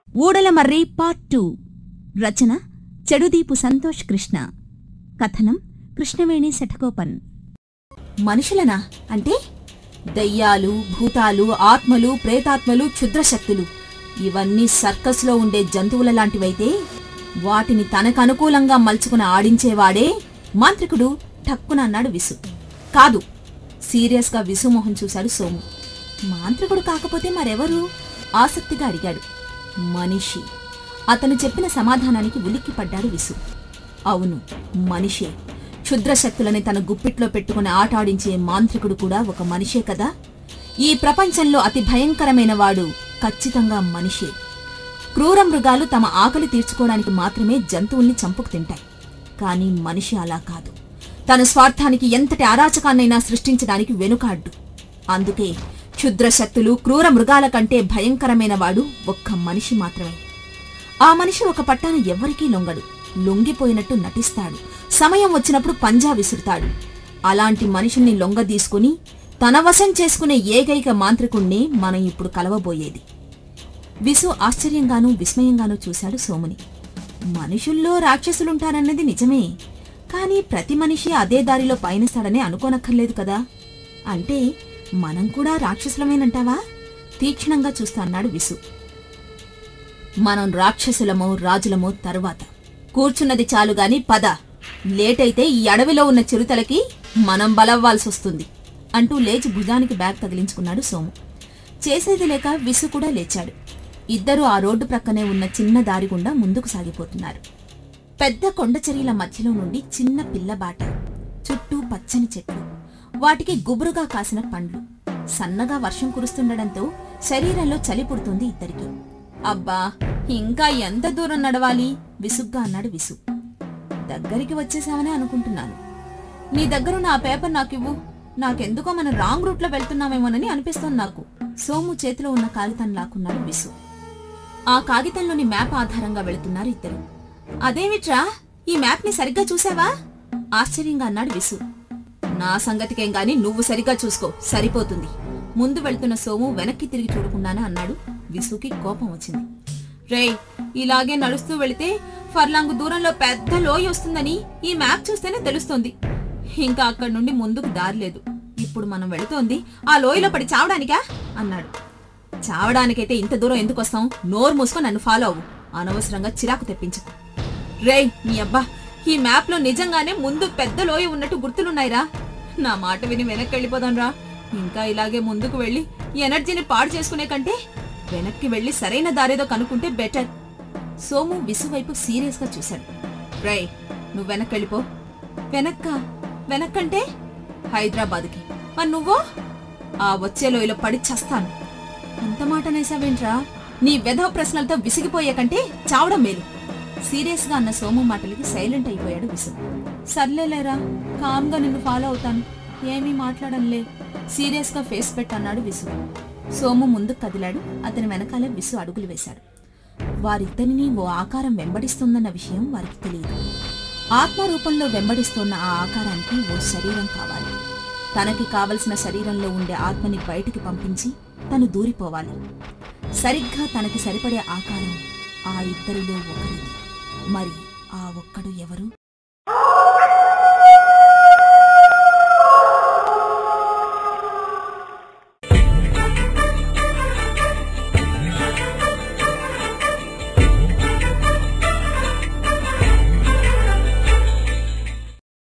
ఊడలమర్రి part two రచన చెడుదీపు సంతోష్ కృష్ణ కథనం కృష్ణవేణి శఠకోపన్ మనుషులనా అంటే దయ్యాలు భూతాలు ఆత్మలు ప్రేతాత్మలు క్షుద్రశక్తులు ఇవన్నీ సర్కస్లో ఉండే జంతువుల లాంటివైతే వాటిని తనకు అనుకూలంగా మలుచుకుని ఆడించేవాడే మాంత్రికుడు టక్కున అన్నాడు విసు కాదు సీరియస్గా విసుమోహన్ చూశాడు సోము మాంత్రికుడు కాకపోతే మరెవరు ఆసక్తిగా అడిగాడు మనిషి అతను చెప్పిన సమాధానానికి ఉలిక్కిపడ్డాడు విసు అవును మనిషే క్షుద్రశక్తులని తన గుప్పిట్లో పెట్టుకుని ఆటాడించే మాంత్రికుడు కూడా ఒక మనిషే కదా ఈ ప్రపంచంలో అతి భయంకరమైన వాడు ఖచ్చితంగా మనిషే క్రూర మృగాలు తమ ఆకలి తీర్చుకోవడానికి మాత్రమే జంతువుల్ని చంపుకు తింటాయి కానీ మనిషి అలా కాదు తన స్వార్థానికి ఎంతటి అరాచకాన్నైనా సృష్టించడానికి వెనుకాడ్డు అందుకే క్షుద్రశక్తులు క్రూర మృగాల కంటే భయంకరమైన వాడు ఒక్క మనిషి మాత్రమే ఆ మనిషి ఒక పట్టాన ఎవ్వరికీ లొంగడు లొంగిపోయినట్టు నటిస్తాడు సమయం వచ్చినప్పుడు పంజా విసురుతాడు అలాంటి మనిషిని లొంగ తీసుకుని తన వశం చేసుకునే ఏకైక మాంత్రికుణ్ణి మనం ఇప్పుడు కలవబోయేది విసు ఆశ్చర్యంగానూ విస్మయంగానూ చూశాడు సోముని మనుషుల్లో రాక్షసులుంటారన్నది నిజమే కానీ ప్రతి మనిషి అదే దారిలో పయనిస్తాడని అనుకోనక్కర్లేదు కదా అంటే మనం కూడా రాక్షసులమేనంటావా తీక్షణంగా చూస్తా అన్నాడు విసు మనం రాక్షసులమో రాజులమో తరువాత కూర్చున్నది చాలు గాని పద లేటైతే ఈ అడవిలో ఉన్న చిరుతలకి మనం బలవ్వాల్సొస్తుంది అంటూ లేచి భుజానికి బ్యాగ్ తగిలించుకున్నాడు సోము చేసేది లేక విసు కూడా లేచాడు ఇద్దరూ ఆ రోడ్డు ప్రక్కనే ఉన్న చిన్న దారి గుండా ముందుకు సాగిపోతున్నారు పెద్ద కొండచర్యల మధ్యలో నుండి చిన్న పిల్లబాట చుట్టూ పచ్చని చెట్లు వాటికి గుబురుగా కాసిన పండ్లు సన్నగా వర్షం కురుస్తుండడంతో శరీరంలో చలి పుడుతుంది ఇద్దరికి అబ్బా ఇంకా ఎంత దూరం నడవాలి విసుగ్గా అన్నాడు విసు దగ్గరికి వచ్చేసామని అనుకుంటున్నాను నీ దగ్గరున్న ఆ పేపర్ నాకివ్వు నాకెందుకో మనం రాంగ్ రూట్లో వెళ్తున్నామేమోనని అనిపిస్తోంది నాకు సోము చేతిలో ఉన్న కాగితాన్ని లాక్కున్నాడు విసు ఆ కాగితంలోని మ్యాప్ ఆధారంగా వెళుతున్నారు ఇద్దరు అదేమిట్రా ఈ మ్యాప్ ని సరిగ్గా చూసావా ఆశ్చర్యంగా అన్నాడు విసు నా సంగతికేం గాని నువ్వు సరిగ్గా చూసుకో సరిపోతుంది ముందు వెళ్తున్న సోము వెనక్కి తిరిగి చూడకుండానే అన్నాడు విసుకి కోపం వచ్చింది రేయ్ ఇలాగే నడుస్తూ వెళితే ఫర్లాంగు దూరంలో పెద్ద లోయ వస్తుందని ఈ మ్యాప్ చూస్తేనే తెలుస్తోంది ఇంకా అక్కడి నుండి ముందుకు దారి లేదు ఇప్పుడు మనం వెళుతోంది ఆ లోయలో పడి చావడానికా అన్నాడు చావడానికైతే ఇంత దూరం ఎందుకు వస్తాం నోరు మూసుకొని నన్ను ఫాలో అవ్వు అనవసరంగా చిరాకు తెప్పించకు రేయ్ నీ అబ్బా ఈ మ్యాప్ లో నిజంగానే ముందు పెద్ద లోయ ఉన్నట్టు గుర్తులున్నాయిరా నా మాట విని వెనక్కి వెళ్ళిపోదాం రా ఇంకా ఇలాగే ముందుకు వెళ్ళి ఎనర్జీని పాడు చేసుకునే కంటే వెనక్కి వెళ్ళి సరైన దారేదో కనుక్కుంటే బెటర్ సోము విసువైపు సీరియస్ గా చూశాడు రేయ్ నువ్వు వెనక్కి వెళ్ళిపో వెనక్క వెనక్కంటే హైదరాబాద్కి మరి నువ్వో ఆ వచ్చే లోయలో పడి చస్తాను అంత మాట నేసావేంట్రా నీ వెధవ ప్రశ్నలతో విసిగిపోయే కంటే చావడం మేలు సీరియస్ గా అన్న సోము మాటలకి సైలెంట్ అయిపోయాడు విసు సర్లేలేరా కామ్గా నిన్ను ఫాలో అవుతాను ఏమీ మాట్లాడంలే సీరియస్ గా ఫేస్ పెట్టన్నాడు విసు సోము ముందుకు కదిలాడు అతని వెనకాల విసు అడుగులు వేశాడు వారిద్దరినీ ఓ ఆకారం వెంబడిస్తోందన్న విషయం వారికి తెలియదు ఆత్మ రూపంలో వెంబడిస్తోన్న ఆ ఆకారానికి ఓ శరీరం కావాలి తనకి కావలసిన శరీరంలో ఉండే ఆత్మని బయటికి పంపించి తను దూరిపోవాలి సరిగ్గా తనకి సరిపడే ఆకారం ఆ ఇద్దరిలో ఒకరిది మరి ఆ ఒక్కడు ఎవరు